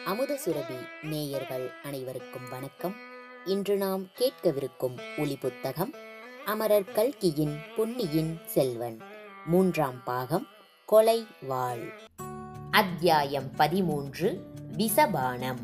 அமுத சுரபி நேயர்கள் அனைவருக்கும் வணக்கம் இன்று நாம் கேட்கவிருக்கும் ஒளி புத்தகம் அமரர் கல்கியின் பொன்னியின் செல்வன் மூன்றாம் பாகம் கொலை வாழ் அத்தியாயம் பதிமூன்று விசபானம்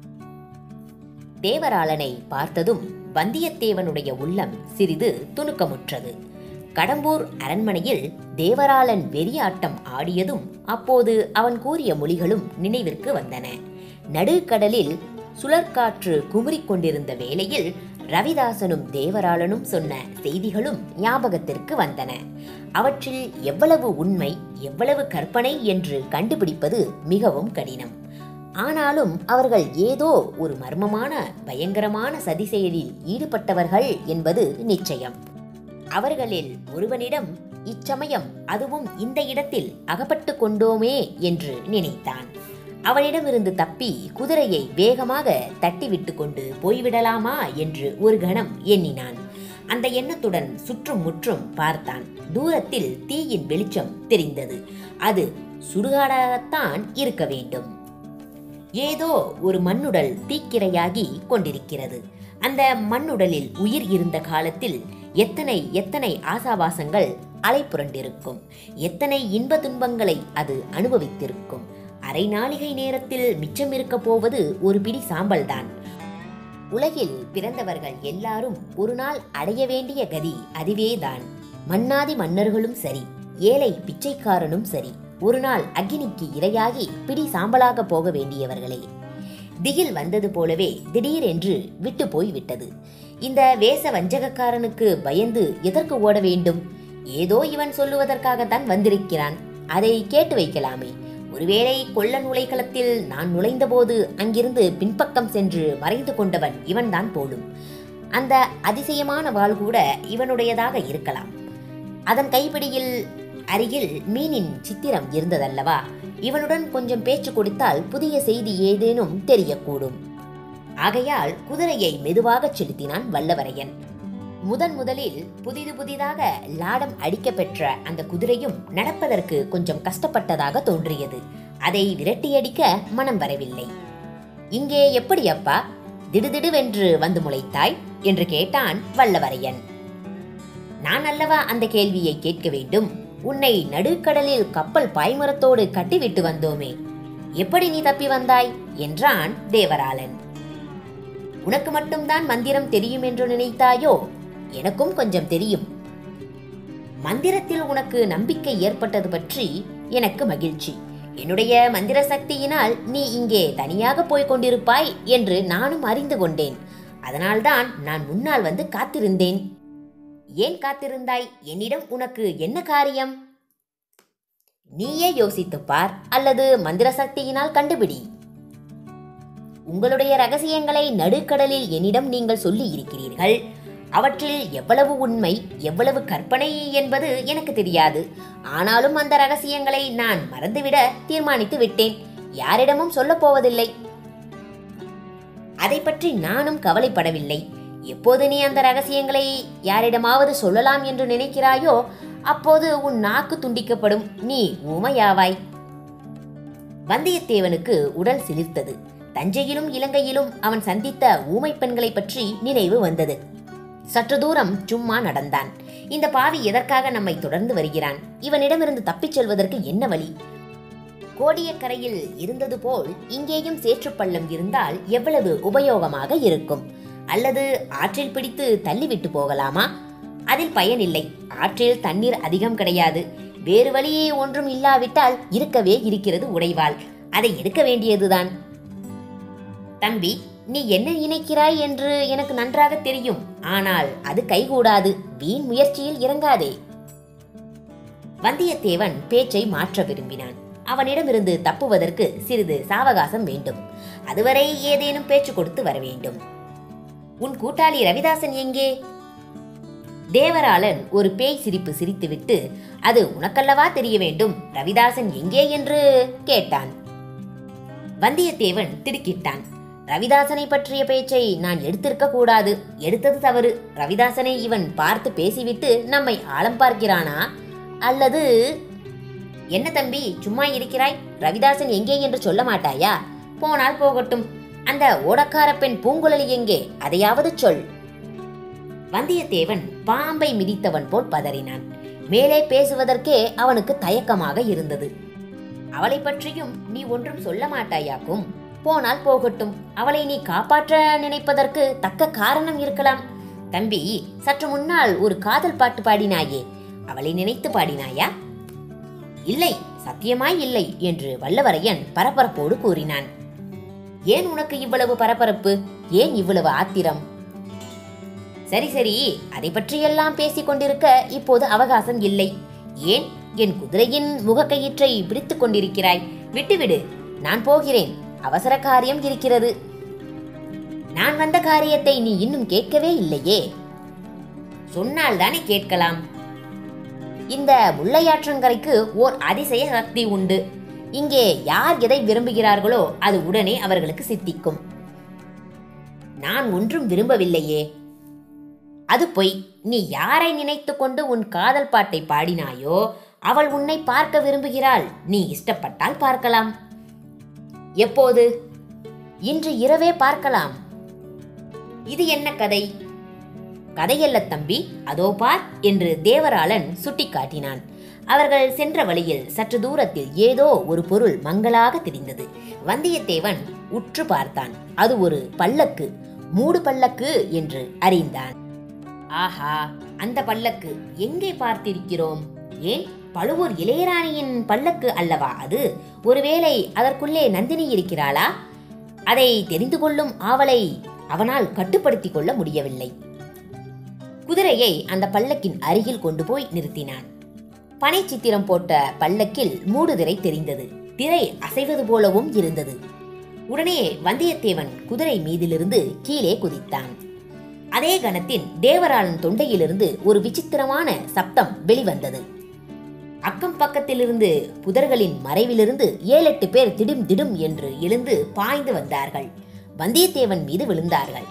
தேவராளனை பார்த்ததும் வந்தியத்தேவனுடைய உள்ளம் சிறிது துணுக்கமுற்றது கடம்பூர் அரண்மனையில் தேவராளன் வெறியாட்டம் ஆடியதும் அப்போது அவன் கூறிய மொழிகளும் நினைவிற்கு வந்தன நடுக்கடலில் சுழற்காற்று குமுறிக் கொண்டிருந்த வேளையில் ரவிதாசனும் தேவராளனும் சொன்ன செய்திகளும் ஞாபகத்திற்கு வந்தன அவற்றில் எவ்வளவு உண்மை எவ்வளவு கற்பனை என்று கண்டுபிடிப்பது மிகவும் கடினம் ஆனாலும் அவர்கள் ஏதோ ஒரு மர்மமான பயங்கரமான சதி செயலில் ஈடுபட்டவர்கள் என்பது நிச்சயம் அவர்களில் ஒருவனிடம் இச்சமயம் அதுவும் இந்த இடத்தில் அகப்பட்டு கொண்டோமே என்று நினைத்தான் அவனிடமிருந்து தப்பி குதிரையை வேகமாக தட்டிவிட்டு கொண்டு போய்விடலாமா என்று ஒரு கணம் எண்ணினான் அந்த எண்ணத்துடன் சுற்றும் முற்றும் பார்த்தான் தூரத்தில் தீயின் வெளிச்சம் தெரிந்தது அது சுடுகாடாகத்தான் இருக்க வேண்டும் ஏதோ ஒரு மண்ணுடல் தீக்கிரையாகி கொண்டிருக்கிறது அந்த மண்ணுடலில் உயிர் இருந்த காலத்தில் எத்தனை எத்தனை ஆசாபாசங்கள் அலைப்புரண்டிருக்கும் எத்தனை இன்ப துன்பங்களை அது அனுபவித்திருக்கும் அரை நாளிகை நேரத்தில் மிச்சம் இருக்க போவது ஒரு பிடி சாம்பல்தான் உலகில் பிறந்தவர்கள் எல்லாரும் ஒரு நாள் அடைய வேண்டிய கதி அதுவேதான் மன்னாதி மன்னர்களும் சரி ஏழை பிச்சைக்காரனும் சரி ஒரு நாள் அக்னிக்கு இரையாகி பிடி சாம்பலாக போக வேண்டியவர்களே திகில் வந்தது போலவே திடீரென்று விட்டு போய் விட்டது இந்த வேச வஞ்சகக்காரனுக்கு பயந்து எதற்கு ஓட வேண்டும் ஏதோ இவன் சொல்லுவதற்காகத்தான் வந்திருக்கிறான் அதை கேட்டு வைக்கலாமே ஒருவேளை கொள்ள நுழைக்களத்தில் நான் நுழைந்தபோது அங்கிருந்து பின்பக்கம் சென்று மறைந்து கொண்டவன் இவன்தான் போலும் அந்த அதிசயமான வாள் கூட இவனுடையதாக இருக்கலாம் அதன் கைப்பிடியில் அருகில் மீனின் சித்திரம் இருந்ததல்லவா இவனுடன் கொஞ்சம் பேச்சு கொடுத்தால் புதிய செய்தி ஏதேனும் தெரியக்கூடும் ஆகையால் குதிரையை மெதுவாகச் செலுத்தினான் வல்லவரையன் முதன் முதலில் புதிது புதிதாக லாடம் அடிக்க பெற்ற அந்த குதிரையும் நடப்பதற்கு கொஞ்சம் கஷ்டப்பட்டதாக தோன்றியது அதை விரட்டியடிக்க மனம் வரவில்லை இங்கே எப்படி அப்பா திடுதிடுவென்று வந்து முளைத்தாய் என்று கேட்டான் வல்லவரையன் நான் அல்லவா அந்த கேள்வியை கேட்க வேண்டும் உன்னை நடுக்கடலில் கப்பல் பாய்மரத்தோடு கட்டிவிட்டு வந்தோமே எப்படி நீ தப்பி வந்தாய் என்றான் தேவராளன் உனக்கு மட்டும்தான் மந்திரம் தெரியும் என்று நினைத்தாயோ எனக்கும் கொஞ்சம் தெரியும் மந்திரத்தில் உனக்கு நம்பிக்கை ஏற்பட்டது பற்றி எனக்கு மகிழ்ச்சி என்னுடைய மந்திர சக்தியினால் நீ இங்கே தனியாக போய்க் கொண்டிருப்பாய் என்று நானும் அறிந்து கொண்டேன் அதனால்தான் நான் முன்னால் வந்து காத்திருந்தேன் ஏன் காத்திருந்தாய் என்னிடம் உனக்கு என்ன காரியம் நீயே யோசித்துப் பார் அல்லது மந்திர சக்தியினால் கண்டுபிடி உங்களுடைய ரகசியங்களை நடுக்கடலில் என்னிடம் நீங்கள் சொல்லி இருக்கிறீர்கள் அவற்றில் எவ்வளவு உண்மை எவ்வளவு கற்பனை என்பது எனக்கு தெரியாது ஆனாலும் அந்த ரகசியங்களை நான் மறந்துவிட தீர்மானித்து விட்டேன் யாரிடமும் சொல்லப் போவதில்லை அதை பற்றி நானும் கவலைப்படவில்லை எப்போது நீ அந்த ரகசியங்களை யாரிடமாவது சொல்லலாம் என்று நினைக்கிறாயோ அப்போது உன் நாக்கு துண்டிக்கப்படும் நீ ஊமையாவாய் வந்தியத்தேவனுக்கு உடல் சிலிர்த்தது தஞ்சையிலும் இலங்கையிலும் அவன் சந்தித்த ஊமை பெண்களை பற்றி நினைவு வந்தது சற்று தூரம் சும்மா நடந்தான் இந்த பாவி எதற்காக நம்மை தொடர்ந்து வருகிறான் இவனிடமிருந்து தப்பிச் செல்வதற்கு என்ன வழி கோடியக்கரையில் இருந்தது போல் இங்கேயும் சேற்றுப்பள்ளம் இருந்தால் எவ்வளவு உபயோகமாக இருக்கும் அல்லது ஆற்றில் பிடித்து தள்ளிவிட்டு போகலாமா அதில் பயனில்லை ஆற்றில் தண்ணீர் அதிகம் கிடையாது வேறு வழியே ஒன்றும் இல்லாவிட்டால் இருக்கவே இருக்கிறது உடைவாள் அதை எடுக்க வேண்டியதுதான் தம்பி நீ என்ன நினைக்கிறாய் என்று எனக்கு நன்றாக தெரியும் ஆனால் அது கைகூடாது வீண் முயற்சியில் இறங்காதே வந்தியத்தேவன் பேச்சை மாற்ற விரும்பினான் அவனிடமிருந்து தப்புவதற்கு சிறிது சாவகாசம் வேண்டும் அதுவரை ஏதேனும் பேச்சு கொடுத்து வர வேண்டும் உன் கூட்டாளி ரவிதாசன் எங்கே தேவராளன் ஒரு பேய் சிரிப்பு சிரித்துவிட்டு அது உனக்கல்லவா தெரிய வேண்டும் ரவிதாசன் எங்கே என்று கேட்டான் வந்தியத்தேவன் திடுக்கிட்டான் ரவிதாசனை பற்றிய பேச்சை நான் எடுத்திருக்க கூடாது எடுத்தது தவறு ரவிதாசனை இவன் பார்த்து பேசிவிட்டு நம்மை ஆழம் பார்க்கிறானா அல்லது என்ன தம்பி சும்மா இருக்கிறாய் ரவிதாசன் எங்கே என்று சொல்ல மாட்டாயா போனால் போகட்டும் அந்த ஓடக்கார பெண் பூங்குழலி எங்கே அதையாவது சொல் வந்தியத்தேவன் பாம்பை மிதித்தவன் போல் பதறினான் மேலே பேசுவதற்கே அவனுக்கு தயக்கமாக இருந்தது அவளை பற்றியும் நீ ஒன்றும் சொல்ல மாட்டாயாக்கும் போனால் போகட்டும் அவளை நீ காப்பாற்ற நினைப்பதற்கு தக்க காரணம் இருக்கலாம் தம்பி சற்று முன்னால் ஒரு காதல் பாட்டு பாடினாயே அவளை நினைத்து பாடினாயா இல்லை சத்தியமாய் இல்லை என்று வல்லவரையன் பரபரப்போடு கூறினான் ஏன் உனக்கு இவ்வளவு பரபரப்பு ஏன் இவ்வளவு ஆத்திரம் சரி சரி அதை பற்றியெல்லாம் பேசிக் கொண்டிருக்க இப்போது அவகாசம் இல்லை ஏன் என் குதிரையின் முகக்கயிற்றை பிடித்துக் கொண்டிருக்கிறாய் விட்டுவிடு நான் போகிறேன் அவசர காரியம் இருக்கிறது நான் வந்த காரியத்தை நீ இன்னும் கேட்கவே இல்லையே சொன்னால் தானே கேட்கலாம் இந்த முல்லையாற்றங்கரைக்கு ஓர் அதிசய சக்தி உண்டு இங்கே யார் எதை விரும்புகிறார்களோ அது உடனே அவர்களுக்கு சித்திக்கும் நான் ஒன்றும் விரும்பவில்லையே அது பொய் நீ யாரை நினைத்து கொண்டு உன் காதல் பாட்டை பாடினாயோ அவள் உன்னை பார்க்க விரும்புகிறாள் நீ இஷ்டப்பட்டால் பார்க்கலாம் எப்போது இன்று இரவே பார்க்கலாம் இது என்ன கதை கதையல்ல தம்பி அதோ பார் என்று தேவராளன் சுட்டிக்காட்டினான் அவர்கள் சென்ற வழியில் சற்று தூரத்தில் ஏதோ ஒரு பொருள் மங்களாக தெரிந்தது வந்தியத்தேவன் உற்று பார்த்தான் அது ஒரு பல்லக்கு மூடு பல்லக்கு என்று அறிந்தான் ஆஹா அந்த பல்லக்கு எங்கே பார்த்திருக்கிறோம் ஏன் பழுவூர் இளையராணியின் பல்லக்கு அல்லவா அது ஒருவேளை அதற்குள்ளே நந்தினி இருக்கிறாளா அதை தெரிந்து கொள்ளும் ஆவலை அவனால் கட்டுப்படுத்திக் கொள்ள முடியவில்லை குதிரையை அந்த பல்லக்கின் அருகில் கொண்டு போய் நிறுத்தினான் பனை சித்திரம் போட்ட பல்லக்கில் மூடுதிரை தெரிந்தது திரை அசைவது போலவும் இருந்தது உடனே வந்தியத்தேவன் குதிரை மீதிலிருந்து கீழே குதித்தான் அதே கணத்தில் தேவராளன் தொண்டையிலிருந்து ஒரு விசித்திரமான சப்தம் வெளிவந்தது அக்கம் பக்கத்திலிருந்து புதர்களின் மறைவிலிருந்து ஏழெட்டு பேர் திடும் திடும் என்று எழுந்து பாய்ந்து வந்தார்கள் வந்தியத்தேவன் மீது விழுந்தார்கள்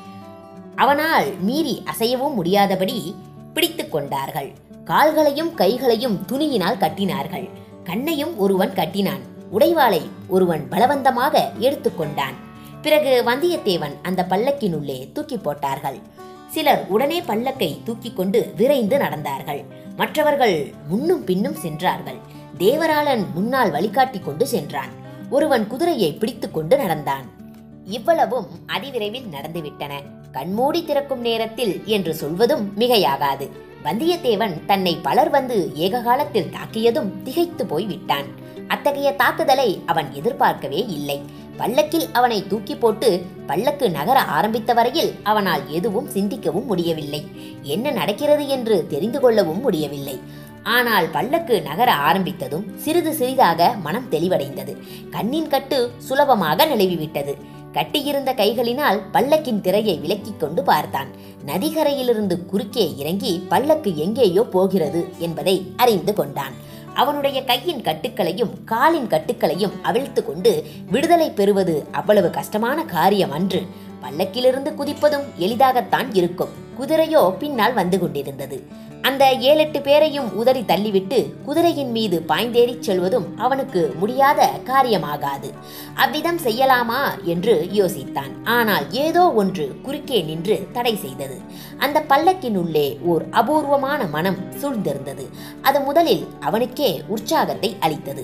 அவனால் மீறி அசையவும் முடியாதபடி பிடித்துக் கொண்டார்கள் கால்களையும் கைகளையும் துணியினால் கட்டினார்கள் கண்ணையும் ஒருவன் கட்டினான் உடைவாளை ஒருவன் பலவந்தமாக எடுத்துக்கொண்டான் பிறகு வந்தியத்தேவன் அந்த பல்லக்கினுள்ளே தூக்கி போட்டார்கள் சிலர் உடனே பல்லக்கை தூக்கிக் கொண்டு விரைந்து நடந்தார்கள் மற்றவர்கள் முன்னும் பின்னும் சென்றார்கள் தேவராளன் முன்னால் வழிகாட்டிக் கொண்டு சென்றான் ஒருவன் குதிரையை பிடித்துக் கொண்டு நடந்தான் இவ்வளவும் அதிவிரைவில் நடந்துவிட்டன கண்மூடி திறக்கும் நேரத்தில் என்று சொல்வதும் மிகையாகாது வந்தியத்தேவன் தன்னை பலர் வந்து ஏக காலத்தில் தாக்கியதும் திகைத்து போய் விட்டான் அத்தகைய தாக்குதலை அவன் எதிர்பார்க்கவே இல்லை பல்லக்கில் அவனை தூக்கி போட்டு பல்லக்கு நகர ஆரம்பித்த வரையில் அவனால் எதுவும் சிந்திக்கவும் முடியவில்லை என்ன நடக்கிறது என்று தெரிந்து கொள்ளவும் முடியவில்லை ஆனால் பல்லக்கு நகர ஆரம்பித்ததும் சிறிது சிறிதாக மனம் தெளிவடைந்தது கண்ணின் கட்டு சுலபமாக நிலவிவிட்டது கட்டியிருந்த கைகளினால் பல்லக்கின் திரையை விலக்கிக் கொண்டு பார்த்தான் நதிகரையிலிருந்து குறுக்கே இறங்கி பல்லக்கு எங்கேயோ போகிறது என்பதை அறிந்து கொண்டான் அவனுடைய கையின் கட்டுக்களையும் காலின் கட்டுக்களையும் அவிழ்த்து கொண்டு விடுதலை பெறுவது அவ்வளவு கஷ்டமான காரியம் அன்று பல்லக்கிலிருந்து குதிப்பதும் எளிதாகத்தான் இருக்கும் குதிரையோ பின்னால் வந்து கொண்டிருந்தது அந்த ஏழெட்டு பேரையும் உதறி தள்ளிவிட்டு குதிரையின் மீது பாய்ந்தேறிச் செல்வதும் அவனுக்கு முடியாத காரியமாகாது அவ்விதம் செய்யலாமா என்று யோசித்தான் ஆனால் ஏதோ ஒன்று குறுக்கே நின்று தடை செய்தது அந்த பல்லக்கினுள்ளே ஓர் அபூர்வமான மனம் சூழ்ந்திருந்தது அது முதலில் அவனுக்கே உற்சாகத்தை அளித்தது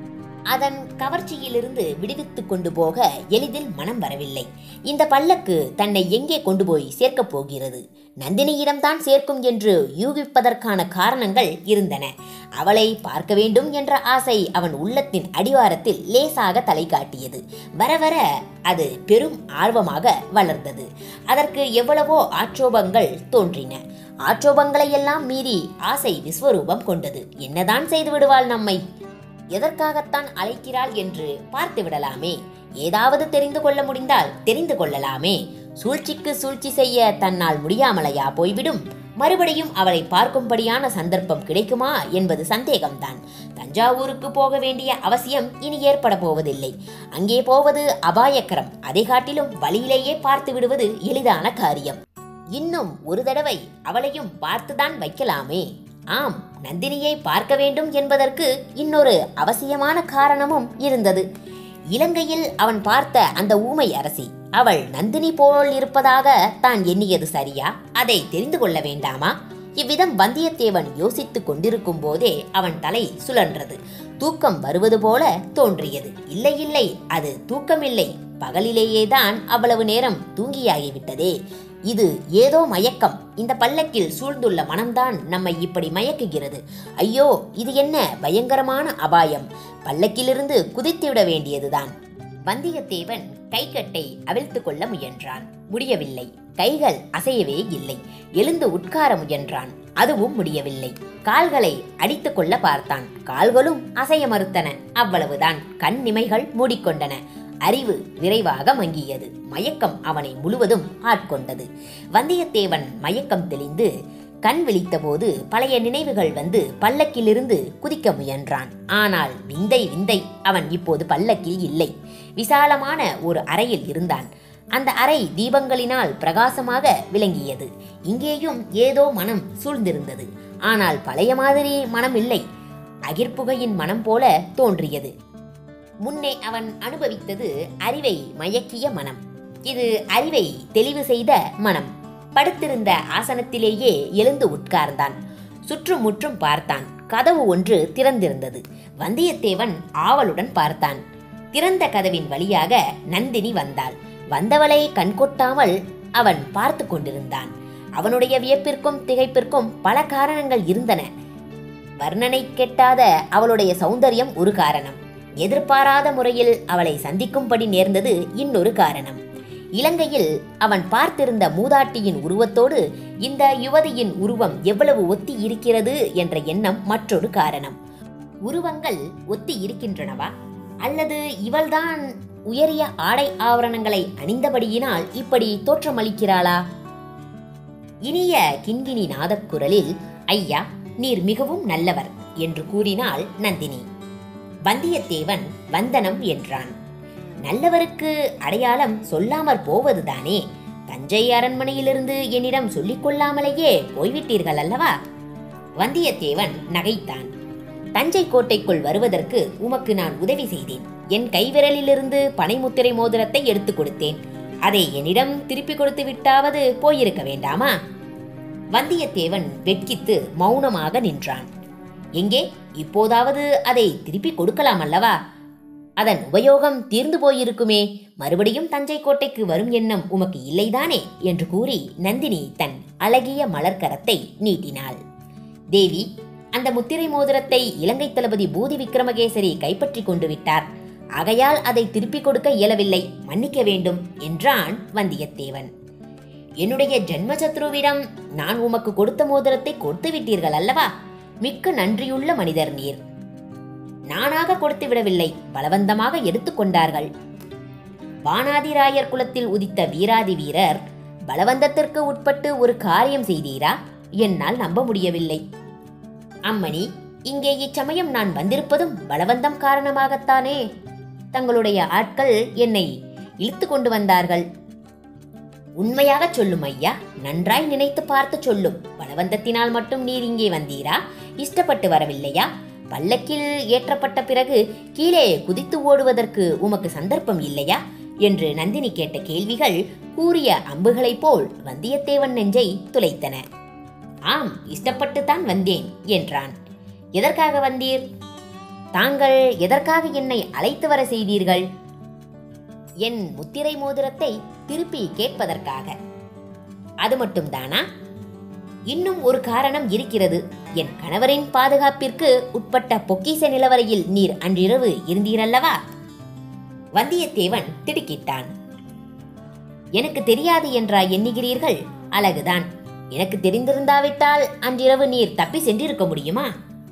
அதன் கவர்ச்சியிலிருந்து விடுவித்துக் கொண்டு போக எளிதில் மனம் வரவில்லை இந்த பல்லக்கு தன்னை எங்கே கொண்டு போய் சேர்க்கப் போகிறது நந்தினியிடம்தான் சேர்க்கும் என்று யூகிப்பதற்கான காரணங்கள் இருந்தன அவளை பார்க்க வேண்டும் என்ற ஆசை அவன் உள்ளத்தின் அடிவாரத்தில் லேசாக தலை காட்டியது வர வர அது பெரும் ஆர்வமாக வளர்ந்தது அதற்கு எவ்வளவோ ஆட்சோபங்கள் தோன்றின ஆட்சோபங்களை எல்லாம் மீறி ஆசை விஸ்வரூபம் கொண்டது என்னதான் செய்து விடுவாள் நம்மை எதற்காகத்தான் அழைக்கிறாள் என்று பார்த்து விடலாமே ஏதாவது தெரிந்து கொள்ள முடிந்தால் தெரிந்து கொள்ளலாமே சூழ்ச்சிக்கு சூழ்ச்சி செய்ய தன்னால் முடியாமலையா போய்விடும் மறுபடியும் அவளை பார்க்கும்படியான சந்தர்ப்பம் கிடைக்குமா என்பது சந்தேகம்தான் தஞ்சாவூருக்கு போக வேண்டிய அவசியம் இனி ஏற்பட போவதில்லை அங்கே போவது அபாயக்கரம் அதை காட்டிலும் வழியிலேயே பார்த்து விடுவது எளிதான காரியம் இன்னும் ஒரு தடவை அவளையும் பார்த்துதான் வைக்கலாமே ஆம் நந்தினியை பார்க்க வேண்டும் என்பதற்கு இன்னொரு அவசியமான காரணமும் இருந்தது இலங்கையில் அவன் பார்த்த அந்த ஊமை அரசி அவள் நந்தினி போல் இருப்பதாக தான் எண்ணியது சரியா அதை தெரிந்து கொள்ள வேண்டாமா இவ்விதம் வந்தியத்தேவன் யோசித்துக் கொண்டிருக்கும் போதே அவன் தலை சுழன்றது தூக்கம் வருவது போல தோன்றியது இல்லை இல்லை அது தூக்கமில்லை பகலிலேயேதான் அவ்வளவு நேரம் தூங்கியாகிவிட்டதே இது ஏதோ மயக்கம் இந்த பல்லக்கில் சூழ்ந்துள்ள மனம்தான் நம்மை இப்படி மயக்குகிறது ஐயோ இது என்ன பயங்கரமான அபாயம் பல்லக்கிலிருந்து குதித்துவிட வேண்டியதுதான் வந்தியத்தேவன் கைக்கட்டை அவிழ்த்து கொள்ள முயன்றான் முடியவில்லை கைகள் அசையவே இல்லை எழுந்து உட்கார முயன்றான் அதுவும் முடியவில்லை கால்களை அடித்துக் கொள்ள பார்த்தான் கால்களும் அசைய மறுத்தன அவ்வளவுதான் கண் நிமைகள் மூடிக்கொண்டன அறிவு விரைவாக மங்கியது மயக்கம் அவனை முழுவதும் ஆட்கொண்டது வந்தியத்தேவன் மயக்கம் தெளிந்து கண் விழித்தபோது பழைய நினைவுகள் வந்து பல்லக்கிலிருந்து குதிக்க முயன்றான் ஆனால் விந்தை விந்தை அவன் இப்போது பல்லக்கில் இல்லை விசாலமான ஒரு அறையில் இருந்தான் அந்த அறை தீபங்களினால் பிரகாசமாக விளங்கியது இங்கேயும் ஏதோ மனம் சூழ்ந்திருந்தது ஆனால் பழைய மாதிரி மனம் இல்லை அகிர்புகையின் மனம் போல தோன்றியது முன்னே அவன் அனுபவித்தது அறிவை மயக்கிய மனம் இது அறிவை தெளிவு செய்த மனம் படுத்திருந்த ஆசனத்திலேயே எழுந்து உட்கார்ந்தான் சுற்றும் முற்றும் பார்த்தான் கதவு ஒன்று திறந்திருந்தது வந்தியத்தேவன் ஆவலுடன் பார்த்தான் திறந்த கதவின் வழியாக நந்தினி வந்தாள் வந்தவளை கண்கொட்டாமல் அவன் பார்த்து கொண்டிருந்தான் அவனுடைய வியப்பிற்கும் திகைப்பிற்கும் பல காரணங்கள் இருந்தன வர்ணனை கெட்டாத அவளுடைய சௌந்தரியம் ஒரு காரணம் எதிர்பாராத முறையில் அவளை சந்திக்கும்படி நேர்ந்தது இன்னொரு காரணம் இலங்கையில் அவன் பார்த்திருந்த மூதாட்டியின் உருவத்தோடு இந்த யுவதியின் உருவம் எவ்வளவு ஒத்தி இருக்கிறது என்ற எண்ணம் மற்றொரு காரணம் உருவங்கள் ஒத்தி இருக்கின்றனவா அல்லது இவள்தான் உயரிய ஆடை ஆவரணங்களை அணிந்தபடியினால் இப்படி தோற்றமளிக்கிறாளா இனிய கிண்கிணி நாதக்குரலில் ஐயா நீர் மிகவும் நல்லவர் என்று கூறினாள் நந்தினி வந்தியத்தேவன் வந்தனம் என்றான் நல்லவருக்கு அடையாளம் சொல்லாமற் போவதுதானே தஞ்சை அரண்மனையிலிருந்து என்னிடம் சொல்லிக் கொள்ளாமலேயே போய்விட்டீர்கள் அல்லவா வந்தியத்தேவன் நகைத்தான் தஞ்சை கோட்டைக்குள் வருவதற்கு உமக்கு நான் உதவி செய்தேன் என் கைவிரலிலிருந்து பனைமுத்திரை மோதிரத்தை எடுத்துக் கொடுத்தேன் அதை என்னிடம் திருப்பி கொடுத்து விட்டாவது போயிருக்க வேண்டாமா வந்தியத்தேவன் வெட்கித்து மௌனமாக நின்றான் எங்கே இப்போதாவது அதை திருப்பி கொடுக்கலாம் அல்லவா அதன் உபயோகம் தீர்ந்து போயிருக்குமே மறுபடியும் தஞ்சை கோட்டைக்கு வரும் எண்ணம் உமக்கு இல்லைதானே என்று கூறி நந்தினி தன் அழகிய மலர்க்கரத்தை நீட்டினாள் தேவி அந்த முத்திரை மோதிரத்தை இலங்கை தளபதி பூதி விக்ரமகேசரி கைப்பற்றி கொண்டு விட்டார் ஆகையால் அதை திருப்பிக் கொடுக்க இயலவில்லை மன்னிக்க வேண்டும் என்றான் வந்தியத்தேவன் என்னுடைய ஜென்மசத்ருவிடம் நான் உமக்கு கொடுத்த மோதிரத்தை கொடுத்து விட்டீர்கள் அல்லவா மிக்க நன்றியுள்ள மனிதர் நீர் நானாக கொடுத்து விடவில்லை பலவந்தமாக எடுத்துக்கொண்டார்கள் வானாதிராயர் குலத்தில் உதித்த வீராதி வீரர் பலவந்தத்திற்கு உட்பட்டு ஒரு காரியம் செய்தீரா என்னால் நம்ப முடியவில்லை அம்மணி இங்கே இச்சமயம் நான் வந்திருப்பதும் பலவந்தம் காரணமாகத்தானே தங்களுடைய ஆட்கள் என்னை இழுத்து கொண்டு வந்தார்கள் உண்மையாக சொல்லும் ஐயா நன்றாய் நினைத்து பார்த்து சொல்லும் பலவந்தத்தினால் மட்டும் நீர் இங்கே வந்தீரா இஷ்டப்பட்டு வரவில்லையா பல்லக்கில் ஏற்றப்பட்ட பிறகு கீழே குதித்து ஓடுவதற்கு உமக்கு சந்தர்ப்பம் இல்லையா என்று நந்தினி கேட்ட கேள்விகள் கூறிய அம்புகளைப் போல் வந்தியத்தேவன் நெஞ்சை துளைத்தன ஆம் இஷ்டப்பட்டுத்தான் வந்தேன் என்றான் எதற்காக வந்தீர் தாங்கள் எதற்காக என்னை அழைத்து வர செய்தீர்கள் என் முத்திரை மோதிரத்தை திருப்பி கேட்பதற்காக அது மட்டும்தானா இன்னும் ஒரு காரணம் இருக்கிறது என் கணவரின் பாதுகாப்பிற்கு உட்பட்ட பொக்கிச நிலவரையில் நீர் அன்றிரவு இருந்தீரல்லவா வந்தியத்தேவன் திடுக்கிட்டான் எனக்கு தெரியாது என்றா எண்ணுகிறீர்கள் அழகுதான் எனக்கு தெரிந்திருந்தாவிட்டால் அன்றிரவு நீர் தப்பி சென்றிருக்க முடியுமா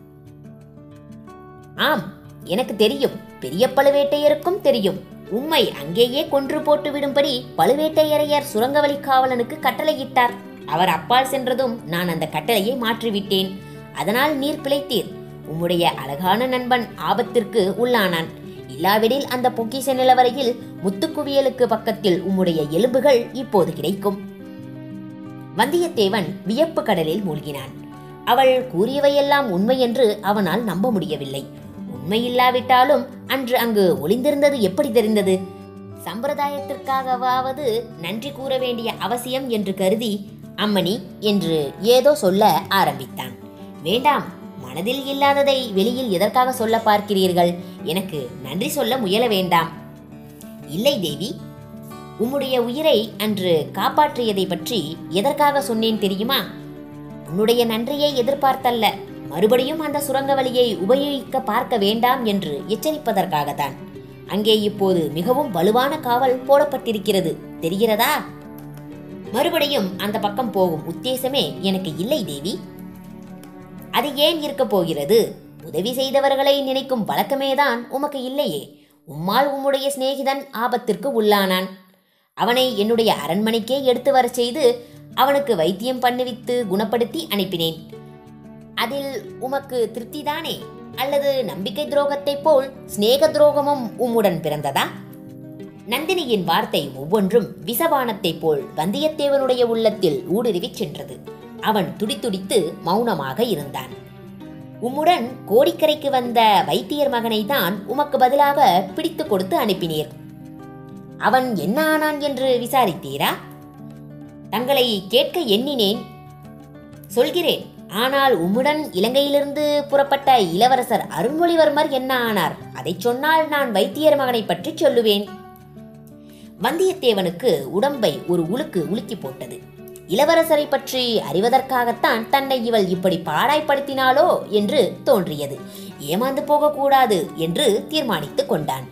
ஆம் எனக்கு தெரியும் பெரிய பழுவேட்டையருக்கும் தெரியும் உம்மை அங்கேயே கொன்று போட்டு விடும்படி பழுவேட்டையரையர் சுரங்கவழி காவலனுக்கு கட்டளையிட்டார் அவர் அப்பால் சென்றதும் நான் அந்த கட்டளையை மாற்றிவிட்டேன் அதனால் நீர் பிழைத்தீர் உம்முடைய அழகான நண்பன் ஆபத்திற்கு உள்ளானான் இல்லாவிடில் அந்த பொக்கிஷ நிலவரையில் முத்துக்குவியலுக்கு பக்கத்தில் உம்முடைய எலும்புகள் இப்போது கிடைக்கும் வந்தியத்தேவன் வியப்பு கடலில் மூழ்கினான் அவள் கூறியவையெல்லாம் உண்மை என்று அவனால் நம்ப முடியவில்லை உண்மையில்லாவிட்டாலும் அன்று அங்கு ஒளிந்திருந்தது எப்படி தெரிந்தது சம்பிரதாயத்திற்காகவாவது நன்றி கூற வேண்டிய அவசியம் என்று கருதி அம்மணி என்று ஏதோ சொல்ல ஆரம்பித்தான் வேண்டாம் மனதில் இல்லாததை வெளியில் எதற்காக சொல்ல பார்க்கிறீர்கள் எனக்கு நன்றி சொல்ல முயல வேண்டாம் இல்லை தேவி உம்முடைய உயிரை அன்று காப்பாற்றியதை பற்றி எதற்காக சொன்னேன் தெரியுமா உன்னுடைய நன்றியை எதிர்பார்த்தல்ல மறுபடியும் அந்த சுரங்க வழியை உபயோகிக்க பார்க்க வேண்டாம் என்று எச்சரிப்பதற்காகத்தான் அங்கே இப்போது மிகவும் வலுவான காவல் போடப்பட்டிருக்கிறது தெரிகிறதா மறுபடியும் அந்த பக்கம் போகும் உத்தேசமே எனக்கு இல்லை தேவி அது ஏன் இருக்க போகிறது உதவி செய்தவர்களை நினைக்கும் வழக்கமேதான் உமக்கு இல்லையே உம்மால் உம்முடைய சிநேகிதன் ஆபத்திற்கு உள்ளானான் அவனை என்னுடைய அரண்மனைக்கே எடுத்து வரச் செய்து அவனுக்கு வைத்தியம் பண்ணுவித்து குணப்படுத்தி அனுப்பினேன் அதில் உமக்கு திருப்திதானே அல்லது நம்பிக்கை துரோகத்தைப் போல் சிநேக துரோகமும் உம்முடன் பிறந்ததா நந்தினியின் வார்த்தை ஒவ்வொன்றும் விசபானத்தைப் போல் வந்தியத்தேவனுடைய உள்ளத்தில் ஊடுருவிச் சென்றது அவன் துடித்துடித்து மௌனமாக இருந்தான் உம்முடன் கோடிக்கரைக்கு வந்த வைத்தியர் மகனை தான் உமக்கு பதிலாக பிடித்து கொடுத்து அனுப்பினீர் அவன் என்ன ஆனான் என்று விசாரித்தீரா தங்களை கேட்க எண்ணினேன் சொல்கிறேன் ஆனால் உம்முடன் இலங்கையிலிருந்து புறப்பட்ட இளவரசர் அருள்மொழிவர்மர் என்ன ஆனார் அதைச் சொன்னால் நான் வைத்தியர் மகனை பற்றி சொல்லுவேன் வந்தியத்தேவனுக்கு உடம்பை ஒரு உலுக்கு உலுக்கி போட்டது இளவரசரை பற்றி அறிவதற்காகத்தான் தன்னை இவள் இப்படி பாடாய்ப்படுத்தினாளோ என்று தோன்றியது ஏமாந்து போகக்கூடாது என்று தீர்மானித்துக் கொண்டான்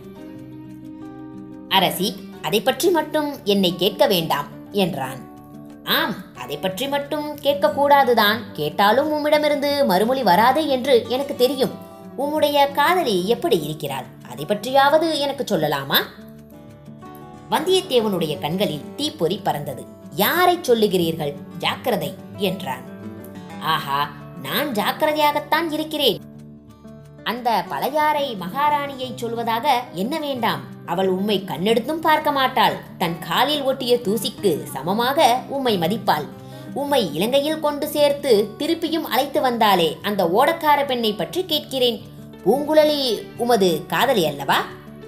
அரசி அதை பற்றி மட்டும் என்னை கேட்க வேண்டாம் என்றான் ஆம் அதை பற்றி மட்டும் கேட்கக்கூடாதுதான் கேட்டாலும் உம்மிடமிருந்து மறுமொழி வராது என்று எனக்கு தெரியும் உம்முடைய காதலி எப்படி இருக்கிறாள் அதை பற்றியாவது எனக்கு சொல்லலாமா வந்தியத்தேவனுடைய கண்களில் தீப்பொறி பறந்தது யாரை சொல்லுகிறீர்கள் ஜாக்கிரதை என்றான் ஆஹா நான் ஜாக்கிரதையாகத்தான் இருக்கிறேன் அந்த பழையாறை மகாராணியை சொல்வதாக என்ன வேண்டாம் அவள் உம்மை கண்ணெடுத்தும் பார்க்க மாட்டாள் தன் காலில் ஒட்டிய தூசிக்கு சமமாக உம்மை மதிப்பாள் உம்மை இலங்கையில் கொண்டு சேர்த்து திருப்பியும் அழைத்து வந்தாலே அந்த ஓடக்கார பெண்ணை பற்றி கேட்கிறேன் பூங்குழலி உமது காதலி அல்லவா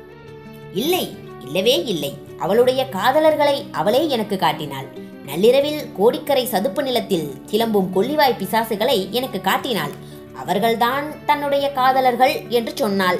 இல்லை இல்லவே இல்லை அவளுடைய காதலர்களை அவளே எனக்கு காட்டினாள் நள்ளிரவில் கோடிக்கரை சதுப்பு நிலத்தில் கிளம்பும் கொள்ளிவாய் பிசாசுகளை எனக்கு காட்டினாள் அவர்கள்தான் தன்னுடைய காதலர்கள் என்று சொன்னாள்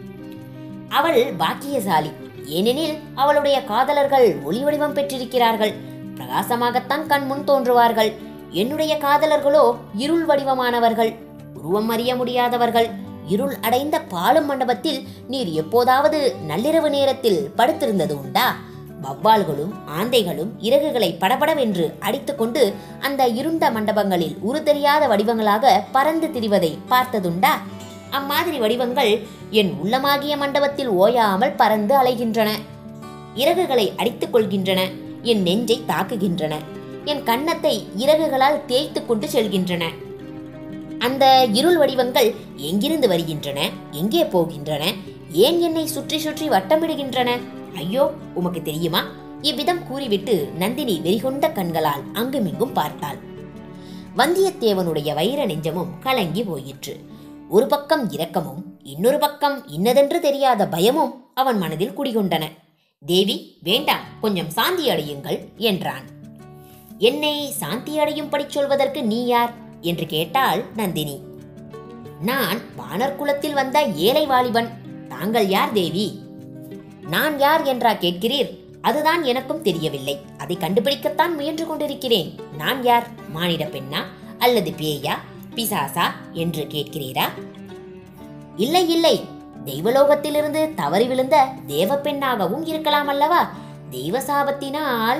அவள் பாக்கியசாலி ஏனெனில் அவளுடைய காதலர்கள் ஒளி வடிவம் பெற்றிருக்கிறார்கள் பிரகாசமாகத்தான் கண் முன் தோன்றுவார்கள் என்னுடைய காதலர்களோ இருள் வடிவமானவர்கள் உருவம் அறிய முடியாதவர்கள் இருள் அடைந்த பாலும் மண்டபத்தில் நீர் எப்போதாவது நள்ளிரவு நேரத்தில் படுத்திருந்தது உண்டா வவ்வால்களும் ஆந்தைகளும் இறகுகளை படபடவென்று அடித்துக்கொண்டு அந்த இருண்ட மண்டபங்களில் உரு தெரியாத வடிவங்களாக பறந்து திரிவதை பார்த்ததுண்டா அம்மாதிரி வடிவங்கள் என் உள்ளமாகிய மண்டபத்தில் ஓயாமல் பறந்து அலைகின்றன இறகுகளை அடித்துக் கொள்கின்றன என் நெஞ்சை தாக்குகின்றன என் கன்னத்தை இறகுகளால் தேய்த்து கொண்டு செல்கின்றன அந்த இருள் வடிவங்கள் எங்கிருந்து வருகின்றன எங்கே போகின்றன ஏன் என்னை சுற்றி சுற்றி வட்டமிடுகின்றன ஐயோ உமக்கு தெரியுமா இவ்விதம் கூறிவிட்டு நந்தினி வெறிகொண்ட கண்களால் அங்குமிங்கும் பார்த்தாள் வந்தியத்தேவனுடைய வைர நெஞ்சமும் கலங்கி போயிற்று ஒரு பக்கம் இரக்கமும் இன்னொரு பக்கம் இன்னதென்று தெரியாத பயமும் அவன் மனதில் குடிகொண்டன தேவி வேண்டாம் கொஞ்சம் சாந்தி அடையுங்கள் என்றான் என்னை சாந்தி அடையும்படி சொல்வதற்கு நீ யார் என்று கேட்டாள் நந்தினி நான் வானர் குலத்தில் வந்த ஏழை வாலிபன் தாங்கள் யார் தேவி நான் யார் என்றா கேட்கிறீர் அதுதான் எனக்கும் தெரியவில்லை அதை கண்டுபிடிக்கத்தான் முயன்று கொண்டிருக்கிறேன் நான் யார் மானிட பெண்ணா அல்லது பேயா பிசாசா என்று கேட்கிறீரா இல்லை இல்லை தெய்வலோகத்திலிருந்து தவறி விழுந்த தேவ பெண்ணாகவும் இருக்கலாம் அல்லவா தெய்வ சாபத்தினால்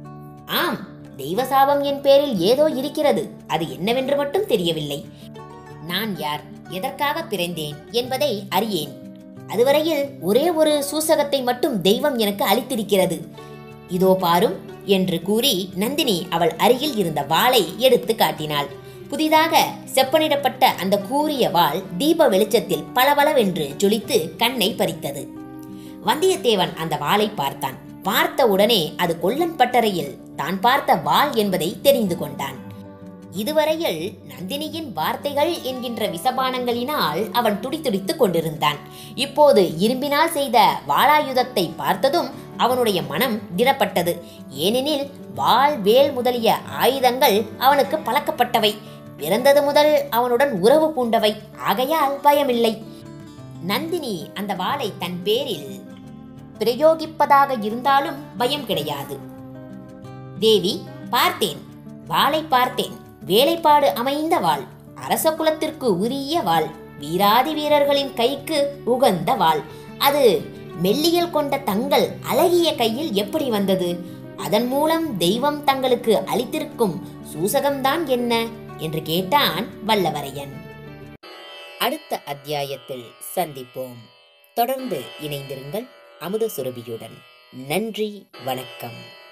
ஆம் தெய்வ சாபம் என் பேரில் ஏதோ இருக்கிறது அது என்னவென்று மட்டும் தெரியவில்லை நான் யார் எதற்காக பிறந்தேன் என்பதை அறியேன் அதுவரையில் ஒரே ஒரு சூசகத்தை மட்டும் தெய்வம் எனக்கு அளித்திருக்கிறது இதோ பாரும் என்று கூறி நந்தினி அவள் அருகில் இருந்த வாளை எடுத்து காட்டினாள் புதிதாக செப்பனிடப்பட்ட அந்த கூரிய வாள் தீப வெளிச்சத்தில் பளபளவென்று ஜொலித்து கண்ணை பறித்தது வந்தியத்தேவன் அந்த வாளை பார்த்தான் பார்த்த உடனே அது கொல்லன் பட்டறையில் தான் பார்த்த வாள் என்பதை தெரிந்து கொண்டான் இதுவரையில் நந்தினியின் வார்த்தைகள் என்கின்ற விசபானங்களினால் அவன் துடிதுடித்துக் கொண்டிருந்தான் இப்போது இரும்பினால் செய்த வாளாயுதத்தை பார்த்ததும் அவனுடைய மனம் திடப்பட்டது ஏனெனில் வாள் வேல் முதலிய ஆயுதங்கள் அவனுக்கு பழக்கப்பட்டவை பிறந்தது முதல் அவனுடன் உறவு பூண்டவை ஆகையால் பயமில்லை நந்தினி அந்த வாளை தன் பேரில் பிரயோகிப்பதாக இருந்தாலும் பயம் கிடையாது தேவி பார்த்தேன் வாளை பார்த்தேன் வேலைப்பாடு அமைந்த வாள் அரச குலத்திற்கு உரிய வாள் வீராதி வீரர்களின் கைக்கு உகந்த வாள் அது மெல்லியல் கொண்ட தங்கள் அழகிய கையில் எப்படி வந்தது அதன் மூலம் தெய்வம் தங்களுக்கு அளித்திருக்கும் சூசகம்தான் என்ன என்று கேட்டான் வல்லவரையன் அடுத்த அத்தியாயத்தில் சந்திப்போம் தொடர்ந்து இணைந்திருங்கள் அமுத சுரபியுடன் நன்றி வணக்கம்